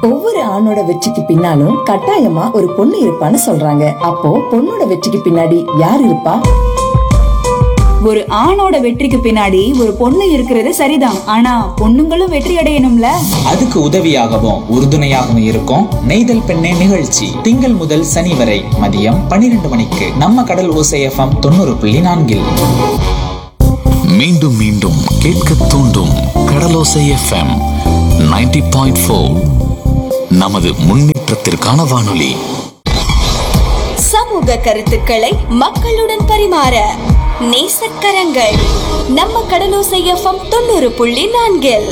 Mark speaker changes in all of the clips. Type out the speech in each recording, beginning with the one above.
Speaker 1: ஒவ்வொரு ஆணோட வெற்றிக்கு பின்னாலும் கட்டாயமா ஒரு பொண்ணு இருப்பான்னு சொல்றாங்க அப்போ பொண்ணோட வெற்றிக்கு பின்னாடி யார் இருப்பா
Speaker 2: ஒரு ஆணோட வெற்றிக்கு பின்னாடி ஒரு பொண்ணு இருக்கிறது சரிதான் ஆனா பொண்ணுங்களும் வெற்றி அடையணும்ல
Speaker 3: அதுக்கு உதவியாகவும் உறுதுணையாகவும் இருக்கும் நெய்தல் பெண்ணே நிகழ்ச்சி திங்கள் முதல் சனி வரை மதியம் பன்னிரண்டு மணிக்கு நம்ம கடல் ஓசை எஃப்எம் தொண்ணூறு புள்ளி நான்கில்
Speaker 4: மீண்டும் மீண்டும் கேட்க தூண்டும் கடலோசை எஃப்எம் 90.4 பாயிண்ட் நமது முன்னேற்றத்திற்கான வானொலி
Speaker 5: சமூக கருத்துக்களை மக்களுடன் பரிமாற நேசக்கரங்கள் நம்ம கடலோசை எஃப்எம் தொண்ணூறு புள்ளி நான்கில்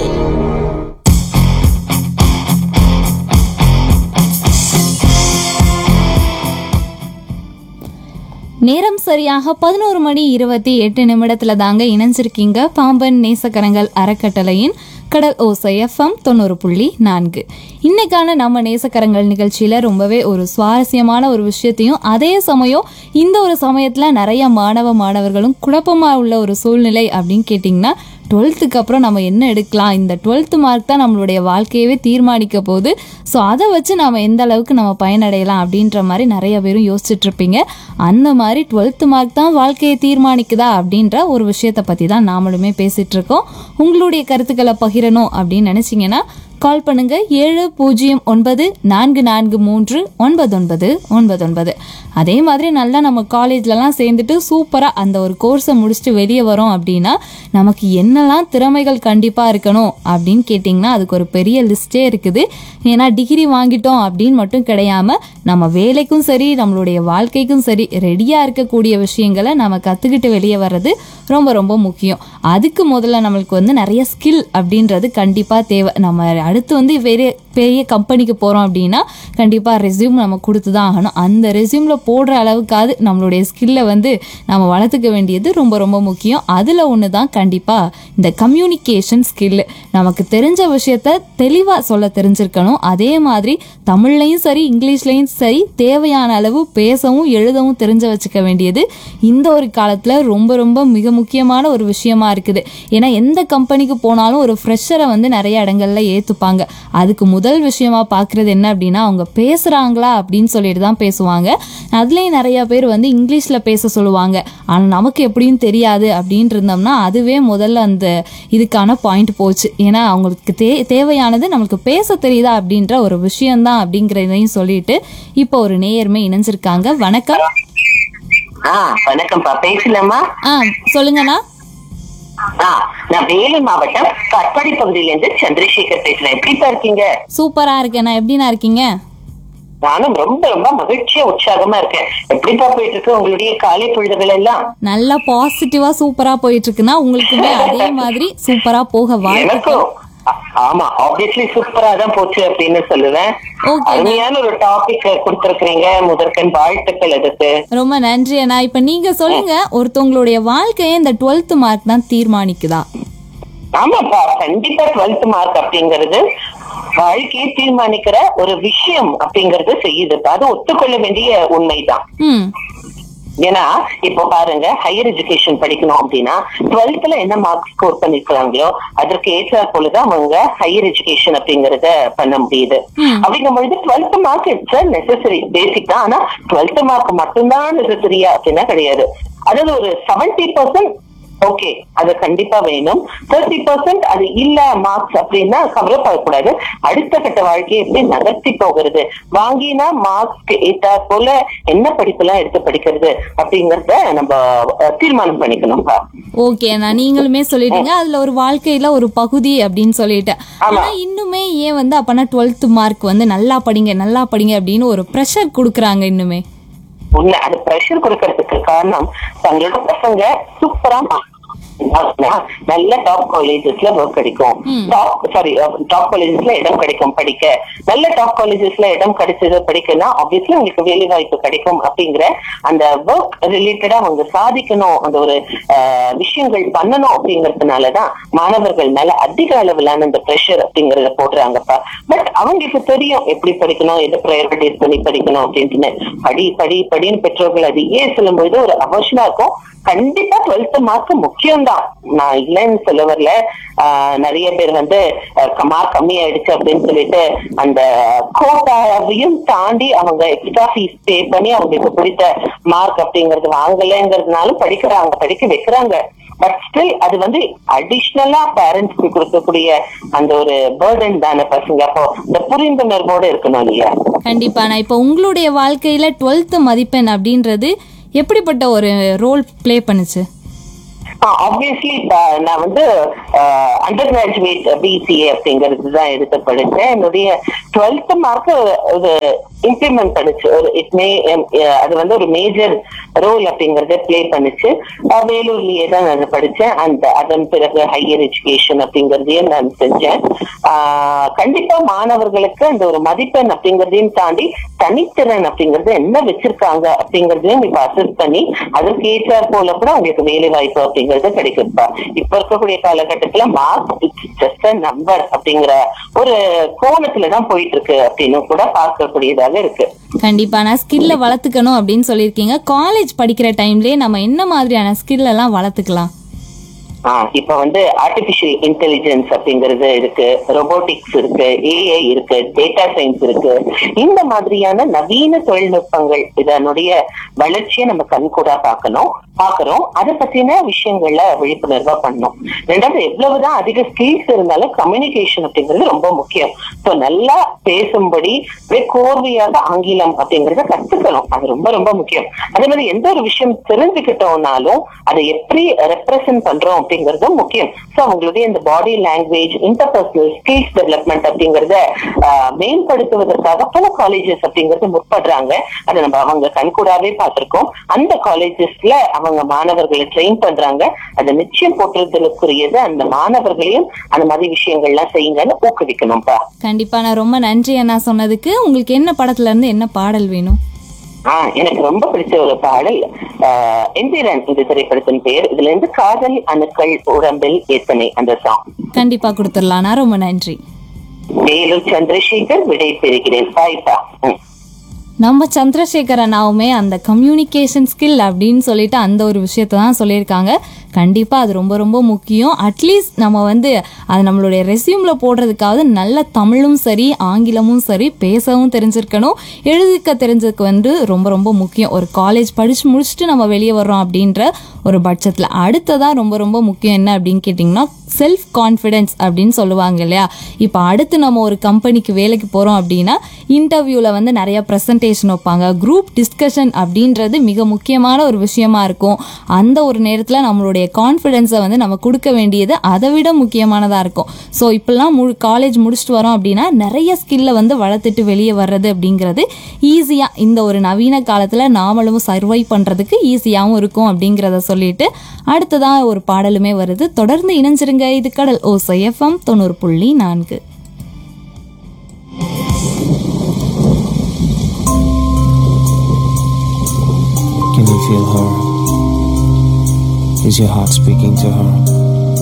Speaker 6: நேரம் சரியாக பதினோரு மணி இருபத்தி எட்டு நிமிடத்துல தாங்க இணைஞ்சிருக்கீங்க பாம்பன் நேசக்கரங்கள் அறக்கட்டளையின் கடல் ஓசை எஃப்எம் தொண்ணூறு புள்ளி நான்கு இன்னைக்கான நம்ம நேசக்கரங்கள் நிகழ்ச்சியில ரொம்பவே ஒரு சுவாரஸ்யமான ஒரு விஷயத்தையும் அதே சமயம் இந்த ஒரு சமயத்துல நிறைய மாணவ மாணவர்களும் குழப்பமா உள்ள ஒரு சூழ்நிலை அப்படின்னு கேட்டிங்கன்னா டுவெல்த்துக்கு அப்புறம் நம்ம என்ன எடுக்கலாம் இந்த டுவெல்த்து மார்க் தான் நம்மளுடைய வாழ்க்கையவே தீர்மானிக்க போகுது ஸோ அதை வச்சு நம்ம எந்த அளவுக்கு நம்ம பயனடையலாம் அப்படின்ற மாதிரி நிறைய பேரும் யோசிச்சுட்டு இருப்பீங்க அந்த மாதிரி டுவெல்த்து மார்க் தான் வாழ்க்கையை தீர்மானிக்குதா அப்படின்ற ஒரு விஷயத்தை பற்றி தான் நாமளுமே பேசிட்டு இருக்கோம் உங்களுடைய கருத்துக்களை பகிரணும் அப்படின்னு நினச்சிங்கன்னா கால் பண்ணுங்க ஏழு பூஜ்ஜியம் ஒன்பது நான்கு நான்கு மூன்று ஒன்பது ஒன்பது ஒன்பது ஒன்பது அதே மாதிரி நல்லா நம்ம காலேஜ்லலாம் சேர்ந்துட்டு சூப்பராக அந்த ஒரு கோர்ஸை முடிச்சுட்டு வெளியே வரோம் அப்படின்னா நமக்கு என்னெல்லாம் திறமைகள் கண்டிப்பாக இருக்கணும் அப்படின்னு கேட்டிங்கன்னா அதுக்கு ஒரு பெரிய லிஸ்ட்டே இருக்குது ஏன்னா டிகிரி வாங்கிட்டோம் அப்படின்னு மட்டும் கிடையாம நம்ம வேலைக்கும் சரி நம்மளுடைய வாழ்க்கைக்கும் சரி ரெடியாக இருக்கக்கூடிய விஷயங்களை நம்ம கற்றுக்கிட்டு வெளியே வர்றது ரொம்ப ரொம்ப முக்கியம் அதுக்கு முதல்ல நம்மளுக்கு வந்து நிறைய ஸ்கில் அப்படின்றது கண்டிப்பாக தேவை நம்ம அடுத்து வந்து பெரிய பெரிய கம்பெனிக்கு போகிறோம் அப்படின்னா கண்டிப்பாக ரெஸ்யூம் நம்ம கொடுத்து தான் ஆகணும் அந்த ரெஸ்யூமில் போடுற அளவுக்காவது நம்மளுடைய ஸ்கில்லை வந்து நம்ம வளர்த்துக்க வேண்டியது ரொம்ப ரொம்ப முக்கியம் அதில் ஒன்று தான் கண்டிப்பாக இந்த கம்யூனிகேஷன் ஸ்கில் நமக்கு தெரிஞ்ச விஷயத்த தெளிவாக சொல்ல தெரிஞ்சிருக்கணும் அதே மாதிரி தமிழ்லையும் சரி இங்கிலீஷ்லையும் சரி தேவையான அளவு பேசவும் எழுதவும் தெரிஞ்ச வச்சுக்க வேண்டியது இந்த ஒரு காலத்தில் ரொம்ப ரொம்ப மிக முக்கியமான ஒரு விஷயமா இருக்குது ஏன்னா எந்த கம்பெனிக்கு போனாலும் ஒரு ஃப்ரெஷரை வந்து நிறைய இடங்கள்ல ஏற்றுப்பாங்க அதுக்கு முதல் விஷயமா பார்க்குறது என்ன அப்படின்னா அவங்க பேசுகிறாங்களா அப்படின்னு சொல்லிட்டு தான் பேசுவாங்க அதுலேயும் நிறைய பேர் வந்து இங்கிலீஷில் பேச சொல்லுவாங்க ஆனால் நமக்கு எப்படின்னு தெரியாது அப்படின்ட்டு இருந்தோம்னா அதுவே முதல்ல அந்த இதுக்கான பாயிண்ட் போச்சு ஏன்னா அவங்களுக்கு தே தேவையானது நம்மளுக்கு பேச தெரியுதா அப்படின்ற ஒரு விஷயம்தான் அப்படிங்கிறதையும் சொல்லிட்டு இப்போ ஒரு நேயர்மை இணைஞ்சிருக்காங்க வணக்கம்
Speaker 7: ஆ வணக்கம்ப்பா பேசலாமா
Speaker 6: ஆ சொல்லுங்கண்ணா
Speaker 7: ஆ நான் வேலூர் மாவட்டம் கட்பாடி பகுதியில இருந்து சந்திரசேகர் பேசுறேன் எப்படிப்பா இருக்கீங்க
Speaker 6: சூப்பரா இருக்கேண்ணா எப்படிண்ணா இருக்கீங்க
Speaker 7: நானும் ரொம்ப ரொம்ப மகிழ்ச்சியா உற்சாகமா இருக்கேன் எப்படிப்பா போயிட்டு இருக்கு உங்களுடைய காலை பொழுதுகள் எல்லாம்
Speaker 6: நல்லா பாசிட்டிவா சூப்பரா போயிட்டு இருக்குன்னா உங்களுக்குமே அதே மாதிரி சூப்பரா போக வாழ்த்துக்கள்
Speaker 7: எனக்கும் ஆ- ஆமா ஆப்வியஸ்லி சூப்பரா தான் போச்சு அப்படின்னு சொல்லுவேன்
Speaker 6: Okay.
Speaker 7: அருமையான ஒரு டாபிக் கொடுத்திருக்கிறீங்க முதற்கண் வாழ்த்துக்கள் அதுக்கு
Speaker 6: ரொம்ப நன்றி அண்ணா இப்ப நீங்க சொல்லுங்க ஒருத்தவங்களுடைய வாழ்க்கையை இந்த டுவெல்த் மார்க் தான் தீர்மானிக்குதா
Speaker 7: ஆமாப்பா கண்டிப்பா டுவெல்த் மார்க் அப்படிங்கிறது வாழ்க்கையை தீர்மானிக்கிற ஒரு விஷயம் அப்படிங்கறது செய்யுதுப்பா அது ஒத்துக்கொள்ள வேண்டிய உண்மைதான்
Speaker 6: ம்
Speaker 7: ஏன்னா இப்போ பாருங்க ஹையர் எஜுகேஷன் படிக்கணும் அப்படின்னா டுவெல்த்ல என்ன மார்க் ஸ்கோர் பண்ணிருக்காங்களோ அதற்கு ஏற்றாற் போலதான் அவங்க ஹையர் எஜுகேஷன் அப்படிங்கறத பண்ண முடியுது அப்படிங்கும் பொழுது twelfth mark it's necessary basic தான் ஆனா டுவெல்த் மார்க் மட்டும்தான் நெசசரியா அப்படின்னா கிடையாது அதாவது ஒரு செவன்டி பர்சன்ட் ஓகே அது கண்டிப்பா வேணும் தேர்ட்டி பர்சன்ட் அது இல்ல மார்க்ஸ் அப்படின்னா கவலைப்படக்கூடாது அடுத்த கட்ட வாழ்க்கையை எப்படி நகர்த்தி போகிறது வாங்கினா மார்க்ஸ்க்கு ஏத்தா போல என்ன படிப்பெல்லாம் எடுத்து படிக்கிறது அப்படிங்கறத நம்ம அஹ், தீர்மானம் பண்ணிக்கணும்ப்பா
Speaker 6: ஓகே அண்ணா நீங்களுமே சொல்லிட்டீங்க அதுல ஒரு வாழ்க்கையில ஒரு பகுதி அப்படின்னு சொல்லிட்டு ஆனா இன்னுமே ஏன் வந்து அப்பனா டுவெல்த் மார்க் வந்து நல்லா படிங்க நல்லா படிங்க அப்படின்னு ஒரு ப்ரெஷர் கொடுக்குறாங்க இன்னுமே
Speaker 7: உண்மை அது ப்ரெஷர் கொடுக்கறதுக்கு காரணம் தங்களோட பசங்க சூப்பரா நல்ல டாப் காலேஜஸ்ல ஒர்க் கிடைக்கும் டாப் சாரி டாப் காலேஜஸ்ல இடம் கிடைக்கும் படிக்க நல்ல டாப் காலேஜஸ்ல இடம் கிடைச்சது படிக்கனா ஆப்வியஸ்லி உங்களுக்கு வேலை வாய்ப்பு கிடைக்கும் அப்படிங்கிற அந்த ஒர்க் ரிலேட்டடா அவங்க சாதிக்கணும் அந்த ஒரு அஹ், விஷயங்கள் பண்ணணும் அப்படிங்கறதுனாலதான் மாணவர்கள் மேல அதிக அளவிலான அந்த ப்ரெஷர் அப்படிங்கறத போடுறாங்கப்பா பட் அவங்களுக்கு தெரியும் எப்படி படிக்கணும் எதை ப்ரையாரிட்டைஸ் பண்ணி படிக்கணும் அப்படின்ட்டு படி படி படின்னு பெற்றோர்கள் அது ஏன் சொல்லும்போது ஒரு அவசியமா இருக்கும் கண்டிப்பா டுவெல்த் மார்க் முக்கியம் இருக்கலாம் நான் இல்லைன்னு சொல்ல வரல ஆஹ் நிறைய பேர் வந்து மார்க் கம்மி ஆயிடுச்சு அப்படின்னு சொல்லிட்டு அந்த கோட்டாவையும் தாண்டி அவங்க எக்ஸ்ட்ரா ஃபீஸ் பே பண்ணி அவங்களுக்கு பிடித்த மார்க் அப்படிங்கறது வாங்கலைங்கிறதுனாலும் படிக்கிறாங்க படிக்க வைக்கிறாங்க பட் ஸ்டில் அது வந்து அடிஷ்னலா பேரண்ட்ஸ்க்கு கொடுக்கக்கூடிய அந்த ஒரு பேர்டன் தானே பசங்க அப்போ இந்த புரிந்துணர்வோட இருக்கணும் இல்லையா
Speaker 6: கண்டிப்பா நான் இப்போ உங்களுடைய வாழ்க்கையில டுவெல்த் மதிப்பெண் அப்படின்றது எப்படிப்பட்ட ஒரு ரோல் ப்ளே பண்ணுச்சு
Speaker 7: ஆப்வியஸ்லி நான் வந்து அண்டர் கிராஜுவேட் பிசிஏ அப்படிங்கிறது தான் எடுத்து படிச்சேன் என்னுடைய டுவெல்த் மார்க் ஒரு இம்ப்ளிமெண்ட் பண்ணுச்சு ஒரு இட் மே அது வந்து ஒரு மேஜர் ரோல் அப்படிங்கறத ப்ளே பண்ணுச்சு அஹ் வேலூர்லயே தான் நான் படிச்சேன் அந்த அதன் பிறகு ஹையர் எஜுகேஷன் அப்படிங்கறதையும் நான் செஞ்சேன் ஆஹ் கண்டிப்பா மாணவர்களுக்கு அந்த ஒரு மதிப்பெண் அப்படிங்கறதையும் தாண்டி தனித்திறன் அப்படிங்கறது என்ன வச்சிருக்காங்க அப்படிங்கறதையும் இப்ப அசஸ் பண்ணி அதற்கு ஏற்றார் போல கூட அவங்களுக்கு வேலை வாய்ப்பு அப்படிங்கறது கிடைக்குதுப்பா இப்ப இருக்கக்கூடிய காலகட்டத்துல மார்க் ஜஸ்ட் நம்பர் அப்படிங்கிற ஒரு கோணத்துல தான் போயிட்டு இருக்கு அப்படின்னு கூட பார்க்கக்கூடியதாக இருக்கு
Speaker 6: கண்டிப்பா நான் ஸ்கில்ல வளர்த்துக்கணும் அப்படின்னு சொல்லியிருக்கீங்க காலேஜ் படிக்கிற டைம்லயே நம்ம என்ன மாதிரியான ஸ்கில் எல்லாம் வளர்த்துக்கலாம்
Speaker 7: ஆஹ் இப்ப வந்து ஆர்டிபிஷியல் இன்டெலிஜென்ஸ் அப்படிங்கிறது இருக்கு ரொபோட்டிக்ஸ் இருக்கு ஏஐ இருக்கு டேட்டா சயின்ஸ் இருக்கு இந்த மாதிரியான நவீன தொழில்நுட்பங்கள் இதனுடைய வளர்ச்சியை நம்ம கண்கூடா பார்க்கணும் பாக்குறோம் அதை பத்தின விஷயங்கள்ல விழிப்புணர்வா பண்ணணும் ரெண்டாவது எவ்வளவுதான் அதிக ஸ்கில்ஸ் இருந்தாலும் கம்யூனிகேஷன் அப்படிங்கிறது ரொம்ப முக்கியம் ஸோ நல்லா பேசும்படி அப்படியே கோர்வையாக ஆங்கிலம் அப்படிங்கறத கத்துக்கணும் அது ரொம்ப ரொம்ப முக்கியம் அதே மாதிரி எந்த ஒரு விஷயம் தெரிஞ்சுக்கிட்டோம்னாலும் அதை எப்படி ரெப்ரசென்ட் பண்றோம் அப்படிங்கறதும் முக்கியம் ஸோ அவங்களுடைய இந்த body language interpersonal skills development அப்படிங்கறத ஆஹ், மேம்படுத்துவதற்காக பல காலேஜஸ் அப்படிங்கறது முற்படுறாங்க அதை நம்ம அவங்க கண்கூடாவே பார்த்திருக்கோம் அந்த காலேஜஸ்ல அவங்க மாணவர்களை ட்ரெயின் பண்றாங்க அதை நிச்சயம் போற்றுதலுக்குரியது அந்த மாணவர்களையும் அந்த மாதிரி விஷயங்கள்லாம் செய்யுங்கன்னு ஊக்குவிக்கணும்ப்பா
Speaker 6: கண்டிப்பா நான் ரொம்ப நன்றி அண்ணா சொன்னதுக்கு உங்களுக்கு என்ன படத்துல இருந்து என்ன பாடல் வேணும்
Speaker 7: ஆஹ் எனக்கு ரொம்ப பிடிச்ச ஒரு பாடல் ஆஹ் எந்திரன் இந்த திரைப்படத்தின் பெயர் இதுல இருந்து காதல் அணுக்கள் உடம்பில் எத்தனை அந்த சாங்
Speaker 6: கண்டிப்பா கொடுத்துடலாம்ண்ணா ரொம்ப நன்றி
Speaker 7: வேலூர் சந்திரசேகர் விடை பெறுகிறேன் பாய்ப்பா ம்
Speaker 6: நம்ம சந்திரசேகர் அண்ணாவுமே அந்த கம்யூனிகேஷன் ஸ்கில் அப்படின்னு சொல்லிட்டு அந்த ஒரு விஷயத்தை தான் சொல்லியிருக்காங்க கண்டிப்பாக அது ரொம்ப ரொம்ப முக்கியம் அட்லீஸ்ட் நம்ம வந்து அது நம்மளுடைய ரெஸ்யூமில் போடுறதுக்காவது நல்ல தமிழும் சரி ஆங்கிலமும் சரி பேசவும் தெரிஞ்சிருக்கணும் எழுதிக்க தெரிஞ்சதுக்கு வந்து ரொம்ப ரொம்ப முக்கியம் ஒரு காலேஜ் படித்து முடிச்சுட்டு நம்ம வெளியே வர்றோம் அப்படின்ற ஒரு பட்சத்தில் அடுத்ததான் ரொம்ப ரொம்ப முக்கியம் என்ன அப்படின்னு கேட்டிங்கன்னா செல்ஃப் கான்ஃபிடென்ஸ் அப்படின்னு சொல்லுவாங்க இல்லையா இப்போ அடுத்து நம்ம ஒரு கம்பெனிக்கு வேலைக்கு போகிறோம் அப்படின்னா இன்டர்வியூவில் வந்து நிறைய ப்ரெசன்டேஷன் வைப்பாங்க குரூப் டிஸ்கஷன் அப்படின்றது மிக முக்கியமான ஒரு விஷயமா இருக்கும் அந்த ஒரு நேரத்தில் நம்மளுடைய கான்ஃபிடென்ஸை வந்து நம்ம கொடுக்க வேண்டியது அதை விட முக்கியமானதாக இருக்கும் ஸோ இப்போல்லாம் மு காலேஜ் முடிச்சுட்டு வரோம் அப்படின்னா நிறைய ஸ்கில்லை வந்து வளர்த்துட்டு வெளியே வர்றது அப்படிங்கிறது ஈஸியாக இந்த ஒரு நவீன காலத்தில் நாமளும் சர்வை பண்ணுறதுக்கு ஈஸியாகவும் இருக்கும் அப்படிங்கிறத சொல்லிட்டு அடுத்ததான் ஒரு பாடலுமே வருது தொடர்ந்து இணைஞ்சிருங்க இது கடல் ஓசை எஃப்எம் தொண்ணூறு புள்ளி நான்கு
Speaker 8: Can you feel her? Is your heart speaking to her?